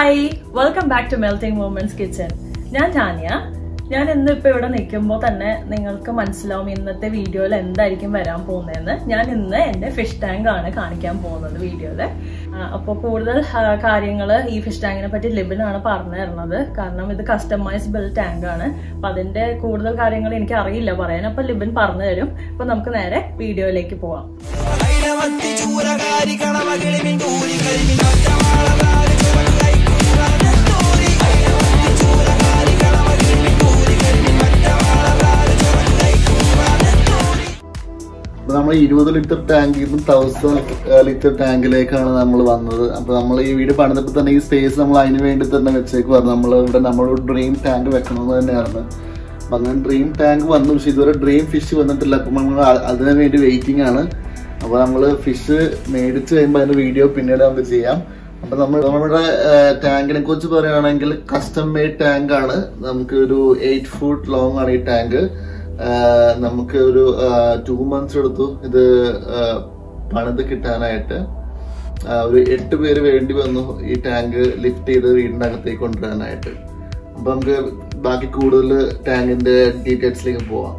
Hi welcome back to melting moments kitchen ഞാൻ ടാനിയ ഞാൻ ഇന്ന് ഇപ്പൊ ഇവിടെ നിൽക്കുമ്പോൾ തന്നെ നിങ്ങൾക്ക് മനസ്സിലാവും ഇന്നത്തെ വീഡിയോയിൽ എന്തായിരിക്കും വരാൻ പോകുന്നതെന്ന് ഞാൻ ഇന്ന് എന്റെ ഫിഷ് ടാങ്ക് ആണ് കാണിക്കാൻ പോകുന്നത് വീഡിയോയില് അപ്പോൾ കൂടുതൽ കാര്യങ്ങൾ ഈ ഫിഷ് ടാങ്കിനെ പറ്റി ലിബിനാണ് പറഞ്ഞു തരുന്നത് കാരണം ഇത് കസ്റ്റമൈസ് ബിൽ ടാങ്ക് ആണ് അപ്പൊ അതിന്റെ കൂടുതൽ കാര്യങ്ങൾ എനിക്ക് അറിയില്ല പറയാൻ അപ്പൊ ലിബിൻ പറഞ്ഞു തരും അപ്പൊ നമുക്ക് നേരെ വീഡിയോയിലേക്ക് പോവാം ൈരവത്തി ചൂരകാരി കളവകിളി മിണ്ടൂരി കരിമി മറ്റമാളകാരി ചുവടുകൈ കൂറാനത്തൂരി ഐരവത്തി ചൂരകാരി കളവകിളി മിണ്ടൂരി കരിമി മറ്റമാളകാരി ചുവടുകൈ കൂറാനത്തൂരി അപ്പൊ നമ്മൾ ഇരുപത് ലിറ്റർ ടാങ്കിൽ നിന്ന് തൗസൻഡ് ലിറ്റർ ടാങ്കിലേക്കാണ് നമ്മൾ വന്നത് അപ്പൊ നമ്മൾ ഈ വീട് പണിതപ്പോൾ തന്നെ ഈ സ്പേസ് നമ്മൾ അതിന് വേണ്ടി തന്നെ വെച്ചേക്കുവായിരുന്നു നമ്മൾ ഇവിടെ നമ്മളൊരു ഡ്രീം ടാങ്ക് വെക്കണമെന്ന് തന്നെയായിരുന്നു അപ്പൊ അങ്ങനെ ഡ്രീം ടാങ്ക് വന്നു പക്ഷെ ഇതുവരെ ഡ്രീം ഫിഷ് വന്നിട്ടില്ല അപ്പൊ നമ്മൾ അ- അതിനു വേണ്ടി വെയിറ്റിംഗ് ആണ് അപ്പൊ നമ്മൾ ഫിഷ് മേടിച്ച് കഴിയുമ്പോൾ അതിന്റെ വീഡിയോ പിന്നീട് നമുക്ക് ചെയ്യാം അപ്പൊ നമ്മൾ നമ്മുടെ ടാങ്കിനെ കുറിച്ച് പറയുകയാണെങ്കിൽ കസ്റ്റം മെയ്ഡ് ടാങ്ക് ആണ് നമുക്ക് ഒരു എയ്റ്റ് ഫുട്ട് ലോങ് ആണ് ഈ ടാങ്ക് നമുക്ക് ഒരു ടു മന്ത്സ് എടുത്തു ഇത് ആ, പണിത് കിട്ടാനായിട്ട് ആ, ഒരു എട്ട് പേര് വേണ്ടി വന്നു ഈ ടാങ്ക് ലിഫ്റ്റ് ചെയ്ത് വീടിന്റെ അകത്തേക്ക് കൊണ്ടുവരാനായിട്ട് അപ്പൊ നമുക്ക് ബാക്കി കൂടുതൽ ടാങ്കിന്റെ ഡീറ്റെയിൽസിലേക്ക് പോവാം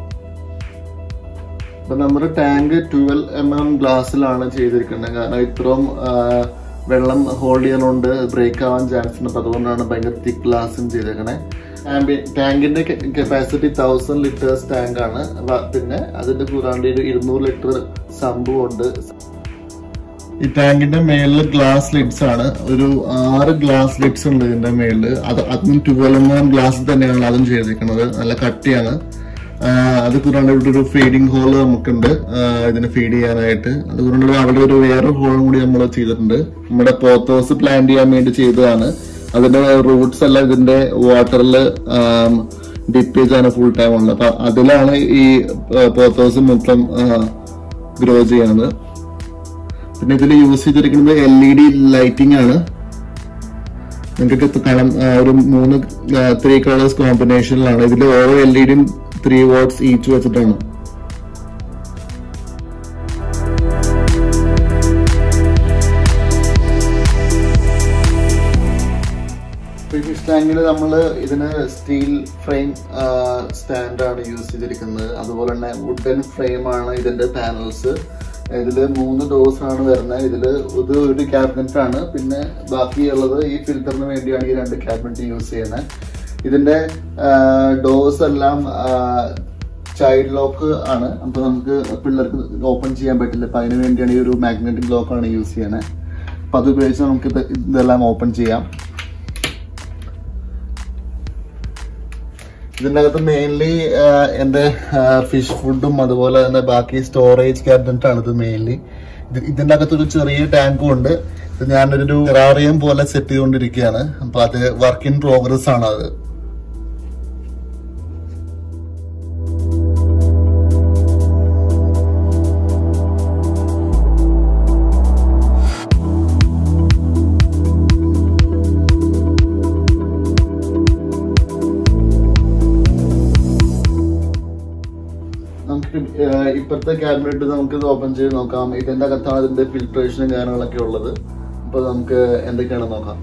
അപ്പൊ നമ്മുടെ ടാങ്ക് ട്വൽവ് എം എം ഗ്ലാസ്സിലാണ് ചെയ്തിരിക്കുന്നത് കാരണം ഇത്രയും ആ, വെള്ളം ഹോൾഡ് ചെയ്യാനുണ്ട് ബ്രേക്ക് ആവാൻ ചാൻസ് ഉണ്ട് അപ്പൊ അതുകൊണ്ടാണ് ഭയങ്കര തിക്ക് ഗ്ലാസും ചെയ്തേക്കണേ ടാങ്കിന്റെ കപ്പാസിറ്റി തൗസൻഡ് ലിറ്റേഴ്സ് ടാങ്ക് ആണ് അപ്പൊ പിന്നെ അതിന്റെ കൂടാണ്ട് ഒരു ഇരുന്നൂറ് ലിറ്റർ സംഭവം ഉണ്ട് ഈ ടാങ്കിന്റെ മേളില് ഗ്ലാസ് ലിഡ്സ് ആണ് ഒരു ആറ് ഗ്ലാസ് ലിഡ്സ് ഉണ്ട് ഇതിന്റെ മേളില് അത് അതും ട്വൽവ് എം എം ഗ്ലാസ് തന്നെയാണ് അതും ചെയ്തിരിക്കുന്നത് നല്ല കട്ടിയാണ് ആ, അത് കൂടാണ്ട് ഇവിടെ ഒരു ഫീഡിംഗ് ഹോൾ നമുക്കുണ്ട് ആ, ഇതിന് ഫീഡ് ചെയ്യാനായിട്ട് അത് കൂടാണ്ട് അവിടെ ഒരു വേറെ ഹോളും കൂടി നമ്മൾ ചെയ്തിട്ടുണ്ട് നമ്മുടെ പോത്തോസ് പ്ലാന്റ് ചെയ്യാൻ വേണ്ടി ചെയ്തതാണ് അതിന്റെ റൂട്ട്സ് എല്ലാം ഇതിന്റെ വാട്ടറിൽ ഡിപ്പ് ചെയ്താണ് ഫുൾ ടൈം ഉള്ളത് അപ്പൊ അതിലാണ് ഈ പോത്തോസ് മൊത്തം ഗ്രോ ചെയ്യുന്നത് പിന്നെ ഇതിൽ യൂസ് ചെയ്തിരിക്കുന്നത് എൽ ഇ ഡി ലൈറ്റിംഗ് ആണ് നിങ്ങൾക്ക് ഇപ്പൊ കാണാം ആ, ഒരു മൂന്ന് ത്രീ കളേഴ്സ് കോമ്പിനേഷനിലാണ് ഇതിൽ ഓരോ എൽ ഇ ഡിയും ത്രീ വാട്ട്സ് ഈച്ച് വെച്ചിട്ടാണ് ഫിഷ് ടാങ്കിൽ നമ്മൾ ഇതിന് സ്റ്റീൽ ഫ്രെയിം സ്റ്റാൻഡാണ് യൂസ് ചെയ്തിരിക്കുന്നത് അതുപോലെ തന്നെ വുഡൻ ഫ്രെയിം ആണ് ഇതിന്റെ പാനൽസ് ഇതില് മൂന്ന് ഡോസ് ആണ് വരുന്നത് ഇതില് ഇത് ഒരു ക്യാബിനറ്റ് ആണ് പിന്നെ ബാക്കിയുള്ളത് ഈ ഫിൽറ്ററിന് വേണ്ടിയാണ് ഈ രണ്ട് ക്യാബിനറ്റ് യൂസ് ചെയ്യുന്നത് ഇതിന്റെ ഡോസ് എല്ലാം ചൈൽഡ് ലോക്ക് ആണ് അപ്പൊ നമുക്ക് പിള്ളേർക്ക് ഓപ്പൺ ചെയ്യാൻ പറ്റില്ല അപ്പൊ അതിന് വേണ്ടിയാണ് ഈ ഒരു മാഗ്നറ്റിക് ലോക്ക് ആണ് യൂസ് ചെയ്യണത് അപ്പൊ അത് ഉപയോഗിച്ച് നമുക്ക് ഇത് ഇതെല്ലാം ഓപ്പൺ ചെയ്യാം ഇതിൻ്റെ അകത്ത് മെയിൻലി എൻ്റെ ഫിഷ് ഫുഡും അതുപോലെ തന്നെ ബാക്കി സ്റ്റോറേജ് ക്യാബിനറ്റ് ആണ് ഇത് മെയിൻലി ഇതിൻ്റെ അകത്ത് ഒരു ചെറിയ ടാങ്കും ഉണ്ട് ഇത് ഞാനൊരു ടെറാറിയം പോലെ സെറ്റ് ചെയ്തുകൊണ്ടിരിക്കുകയാണ് അപ്പൊ അത് വർക്ക് ഇൻ പ്രോഗ്രസ് ആണ് അത് നമുക്ക് ഏഹ് ഇപ്പോഴത്തെ ക്യാബിനറ്റ് നമുക്ക് ഇത് ഓപ്പൺ ചെയ്ത് നോക്കാം ഇതിന്റെ അകത്താണ് ഇതിന്റെ ഫിൽട്രേഷനും കാര്യങ്ങളൊക്കെ ഉള്ളത് അപ്പൊ നമുക്ക് എന്തൊക്കെയാണെന്ന് നോക്കാം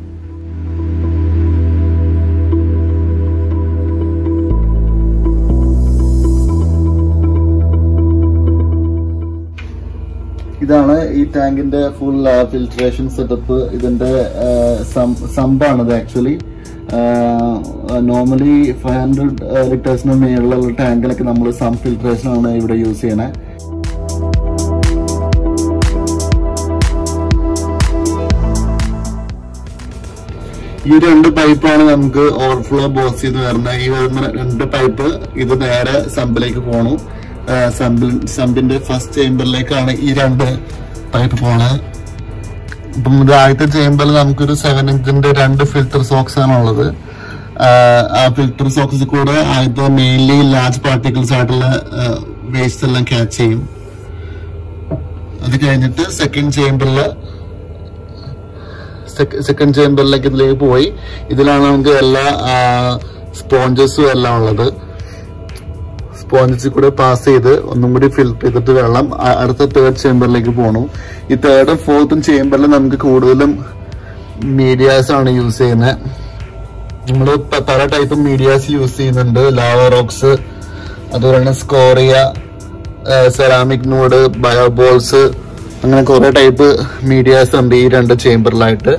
ഇതാണ് ഈ ടാങ്കിന്റെ ഫുൾ ഫിൽട്രേഷൻ സെറ്റപ്പ് ഇതിന്റെ സംബാണിത് ആക്ച്വലി നോർമലി ഫൈവ് ഹൺഡ്രഡ് ലിറ്റേഴ്സിന് മേളിലുള്ള ടാങ്കിലൊക്കെ നമ്മൾ സം ഫിൽട്രേഷൻ ആണ് ഇവിടെ യൂസ് ചെയ്യണേ ഈ രണ്ട് പൈപ്പാണ് നമുക്ക് ഓവർഫ്ലോ ബോക്സ് ചെയ്ത് വരുന്നത് ഈ വരുന്ന രണ്ട് പൈപ്പ് ഇത് നേരെ സമ്പിലേക്ക് പോണു ആ, സമ്പിൽ സമ്പിന്റെ ഫസ്റ്റ് ചേംബറിലേക്കാണ് ഈ രണ്ട് പൈപ്പ് പോണത് ഇപ്പം ഇത് ആദ്യത്തെ ചേമ്പറിൽ നമുക്കൊരു സെവൻ ഇഞ്ചിന്റെ രണ്ട് ഫിൽറ്റർ സോക്സ് ആണ് ഉള്ളത് ആ, ആ ഫിൽറ്റർ സോക്സിൽ കൂടെ ആദ്യത്തെ മെയിൻലി ലാർജ് പാർട്ടിക്കിൾസ് ആയിട്ടുള്ള വേസ്റ്റ് എല്ലാം ക്യാച്ച് ചെയ്യും അത് കഴിഞ്ഞിട്ട് സെക്കൻഡ് ചേമ്പറിൽ സെക്കൻഡ് ചേമ്പറിലേക്ക് ഇതിലേക്ക് പോയി ഇതിലാണ് നമുക്ക് എല്ലാ സ്പോഞ്ചസും എല്ലാം ഉള്ളത് സ്പോഞ്ചസിൽ കൂടെ പാസ് ചെയ്ത് ഒന്നും കൂടി ഫിൽറ്റർ ചെയ്തിട്ട് വെള്ളം അ- അടുത്ത തേർഡ് ചേമ്പറിലേക്ക് പോകണം ഈ തേർഡും ഫോർത്തും ചേമ്പറിൽ നമുക്ക് കൂടുതലും മീഡിയാസ് ആണ് യൂസ് ചെയ്യുന്നത് നമ്മൾ പല ടൈപ്പ് മീഡിയാസ് യൂസ് ചെയ്യുന്നുണ്ട് ലാവ റോക്സ് അതുപോലെ തന്നെ സ്കോറിയ സെറാമിക് നോഡ് ബയോബോൾസ് അങ്ങനെ കുറെ ടൈപ്പ് മീഡിയാസ് ഉണ്ട് ഈ രണ്ട് ചേംബറിലായിട്ട്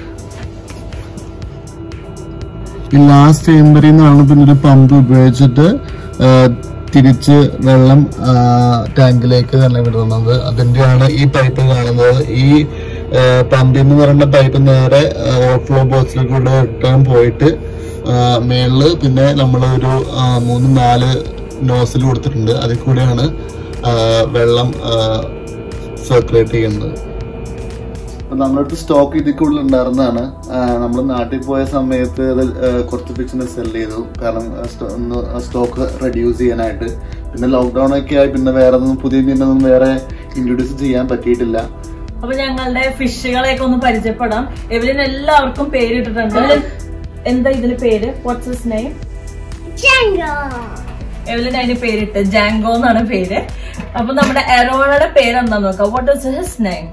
ഈ ലാസ്റ്റ് ചേംബറിൽ നിന്നാണ് പിന്നെ ഒരു പമ്പ് ഉപയോഗിച്ചിട്ട് ആ, തിരിച്ച് വെള്ളം ആ, ടാങ്കിലേക്ക് തന്നെ വിടുന്നത് അതിന്റെയാണ് ഈ പൈപ്പ് കാണുന്നത് ഈ പമ്പിൽ നിന്ന് പറയുന്ന പൈപ്പ് നേരെ ഓവർഫ്ലോ ബോക്സിലേക്കൂടെ റിട്ടേൺ പോയിട്ട് ആ, മേളില് പിന്നെ നമ്മൾ ഒരു ആ, മൂന്ന് നാല് നോസിൽ കൊടുത്തിട്ടുണ്ട് അതിൽ കൂടെയാണ് ആ, വെള്ളം സർക്കുലേറ്റ് ചെയ്യുന്നത് അപ്പൊ നമ്മളടുത്ത് സ്റ്റോക്ക് ഇതിൽ കൂടുതൽ ഉണ്ടായിരുന്നതാണ് നമ്മൾ നാട്ടിൽ പോയ സമയത്ത് അത് ആ, കുറച്ച് പിച്ചിന് സെൽ ചെയ്തു കാരണം ആ, സ്റ്റോ- ഒന്ന് സ്റ്റോക്ക് റെഡ്യൂസ് ചെയ്യാനായിട്ട് പിന്നെ ലോക്ക്ഡൌൺ ഒക്കെ ആയി പിന്നെ വേറെ ഒന്നും പുതിയ മീനൊന്നും വേറെ ഇൻട്രൊഡ്യൂസ് ചെയ്യാൻ പറ്റിയിട്ടില്ല അപ്പൊ ഞങ്ങളുടെ ഫിഷുകളെയൊക്കെ ഒന്ന് പരിചയപ്പെടാം എവലിന് എല്ലാവർക്കും പേരിട്ടിട്ടുണ്ട് എവലിൻ, എന്താ ഇതിന് പേര് വാട്ട്സ് ഹിസ് നെയിം എവലിൻ അതിന് പേരിട്ട് ജാങ്കോ എന്നാണ് പേര് അപ്പൊ നമ്മുടെ എറോണയുടെ പേര് എന്താ നോക്കാം what is his name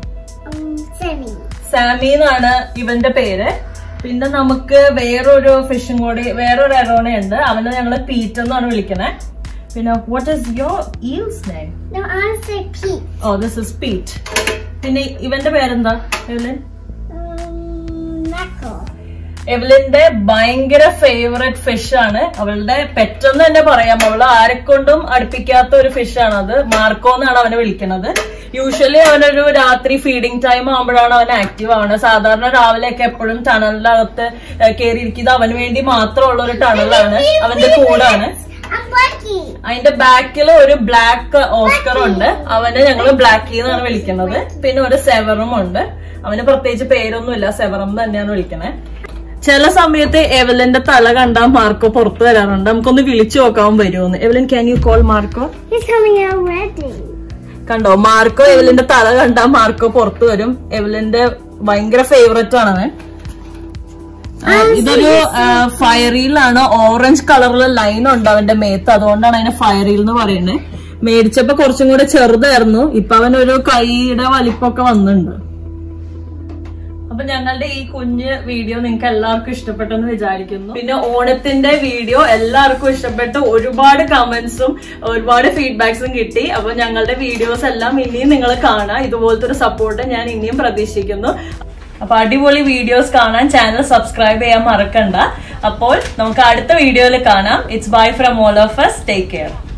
Sammy എന്നാണ് ഇവന്റെ പേര് പിന്നെ നമുക്ക് വേറൊരു ഫിഷും കൂടി വേറൊരു എറോണ ഉണ്ട് അവനെ ഞങ്ങള് പീറ്റ് എന്നാണ് വിളിക്കണേ പിന്നെ what is your eel's name No, I say Pete. Oh this is Pete പിന്നെ ഇവന്റെ പേരെന്താ എവലിൻ Um, Knuckle. എവലിന്റെ ഭയങ്കര ഫേവറേറ്റ് ഫിഷ് ആണ് അവളുടെ പെറ്റെന്ന് തന്നെ പറയാം അവള് ആരെക്കൊണ്ടും അടുപ്പിക്കാത്ത ഒരു ഫിഷ് ആണ് അത് മാർക്കോ എന്നാണ് അവനെ വിളിക്കുന്നത് യൂഷ്വലി അവനൊരു രാത്രി ഫീഡിംഗ് ടൈം ആകുമ്പോഴാണ് അവൻ ആക്റ്റീവ് ആവുന്നത് സാധാരണ രാവിലെ ഒക്കെ എപ്പോഴും ടണലിനകത്ത് കയറിയിരിക്കുന്നത് അവന് വേണ്ടി മാത്രമുള്ള ഒരു ടണലാണ് അവന്റെ കൂടാണ് I'm Blackie. അതിന്റെ ബാക്കിൽ ഒരു ബ്ലാക്ക് ഓസ്കർ ഉണ്ട് അവന് ഞങ്ങള് ബ്ലാക്കി എന്നാണ് വിളിക്കുന്നത് പിന്നെ ഒരു സെവറും ഉണ്ട് അവന് പ്രത്യേകിച്ച് പേരൊന്നുമില്ല സെവറും തന്നെയാണ് വിളിക്കണേ ചില സമയത്ത് എവലിന്റെ തല കണ്ടാൽ മാർക്കോ പുറത്തു വരാറുണ്ട് നമുക്കൊന്ന് വിളിച്ചു നോക്കാൻ വരുമെന്ന് Evelyn can you call Marco He's coming out ready. കണ്ടോ മാർക്കോ എവലിന്റെ തല കണ്ടാൽ മാർക്കോ പുറത്തു വരും എവലിന്റെ ഭയങ്കര ഫേവറേറ്റ് ആണ് അവൻ ആ, ഇതൊരു ഫയറിയിലാണ് ഓറഞ്ച് കളറിലെ ലൈൻ ഉണ്ട് അവന്റെ മേത്ത് അതുകൊണ്ടാണ് അതിനെ ഫയറിൽ എന്ന് പറയുന്നത് മേടിച്ചപ്പോ കുറച്ചും കൂടെ ചെറുതായിരുന്നു ഇപ്പൊ അവനൊരു കൈയുടെ വലിപ്പമൊക്കെ വന്നിട്ടുണ്ട് അപ്പൊ ഞങ്ങളുടെ ഈ കുഞ്ഞ് വീഡിയോ നിങ്ങൾക്ക് എല്ലാവർക്കും ഇഷ്ടപ്പെട്ടെന്ന് വിചാരിക്കുന്നു പിന്നെ ഓണത്തിന്റെ വീഡിയോ എല്ലാവർക്കും ഇഷ്ടപ്പെട്ടു ഒരുപാട് കമന്റ്സും ഒരുപാട് ഫീഡ്ബാക്സും കിട്ടി അപ്പൊ ഞങ്ങളുടെ വീഡിയോസ് എല്ലാം ഇനിയും നിങ്ങൾ കാണാം ഇതുപോലത്തെ ഒരു സപ്പോർട്ട് ഞാൻ ഇനിയും പ്രതീക്ഷിക്കുന്നു അപ്പൊ അടിപൊളി വീഡിയോസ് കാണാൻ ചാനൽ സബ്സ്ക്രൈബ് ചെയ്യാൻ മറക്കണ്ട അപ്പോൾ നമുക്ക് അടുത്ത വീഡിയോയിൽ കാണാം it's bye from all of us take care